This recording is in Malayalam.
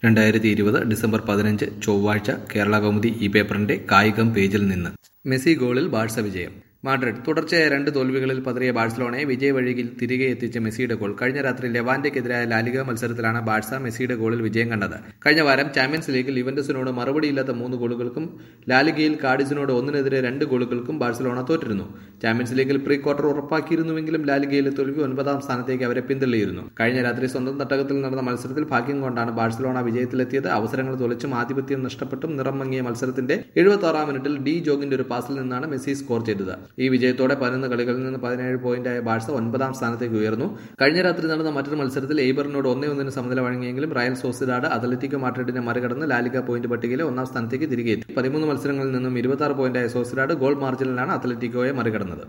രണ്ടായിരത്തി ഇരുപത് ഡിസംബർ പതിനഞ്ച് ചൊവ്വാഴ്ച കേരള കൗമുദി ഈ പേപ്പറിന്റെ കായികം പേജിൽ നിന്ന് മെസ്സി ഗോളിൽ ബാഴ്സ വിജയം മാഡ്രിഡ് തുടർച്ചയായ രണ്ട് തോൽവികളിൽ പതറിയ ബാഴ്സലോണയെ വിജയവഴിയിൽ തിരികെ എത്തിച്ച മെസ്സിയുടെ ഗോൾ കഴിഞ്ഞ രാത്രി ലെവാന്റെക്കെതിരായ ലാലിക മത്സരത്തിലാണ് ബാഴ്സ മെസ്സിയുടെ ഗോളിൽ വിജയം കണ്ടത് കഴിഞ്ഞ വാരം ചാമ്പ്യൻസ് ലീഗിൽ ലിവന്റസിനോട് മറുപടിയില്ലാത്ത മൂന്ന് ഗോളുകൾക്കും ലാലിഗയിൽ കാഡിസിനോട് ഒന്നിനെതിരെ രണ്ട് ഗോളുകൾക്കും ബാഴ്സലോണ തോറ്റിരുന്നു ചാമ്പ്യൻസ് ലീഗിൽ പ്രീ ക്വാർട്ടർ ഉറപ്പാക്കിയിരുന്നുവെങ്കിലും ലാലിഗയിലെ തോൽവി ഒൻപതാം സ്ഥാനത്തേക്ക് അവരെ പിന്തള്ളിയിരുന്നു കഴിഞ്ഞ രാത്രി സ്വന്തം തട്ടകത്തിൽ നടന്ന മത്സരത്തിൽ ഭാഗ്യം കൊണ്ടാണ് ബാഴ്സലോണ വിജയത്തിലെത്തിയത് അവസരങ്ങൾ തൊളിച്ചും ആധിപത്യം നഷ്ടപ്പെട്ടും നിറം മങ്ങിയ മത്സരത്തിന്റെ എഴുപത്തി ആറാം മിനിറ്റിൽ ഡി ജോഗിന്റെ ഒരു പാസിൽ നിന്നാണ് മെസ്സി സ്കോർ ചെയ്തത് ഈ വിജയത്തോടെ പതിനൊന്ന് കളികളിൽ നിന്ന് പതിനേഴ് പോയിന്റായ ബാഴ്സ ഒൻപതാം സ്ഥാനത്തേക്ക് ഉയർന്നു കഴിഞ്ഞ രാത്രി നടന്ന മറ്റൊരു മത്സരത്തിൽ എയ്ബറിനോട് ഒന്നേ ഒന്നിന് സമനില വഴങ്ങിയെങ്കിലും റയൽ സോസിഡാഡ് അത്ലറ്റിക്കോ മാഡ്രിഡിനെ മറികടന്ന് ലാലിക പോയിന്റ് പട്ടികയിലെ ഒന്നാം സ്ഥാനത്തേക്ക് തിരികെ എത്തി പതിമൂന്ന് മത്സരങ്ങളിൽ നിന്നും ഇരുപത്തി ആറ് പോയിന്റായ സോസിഡാഡ് ഗോൾ മാർജിനിലാണ് അത്ലറ്റിക്കോയെ മറികടന്നത്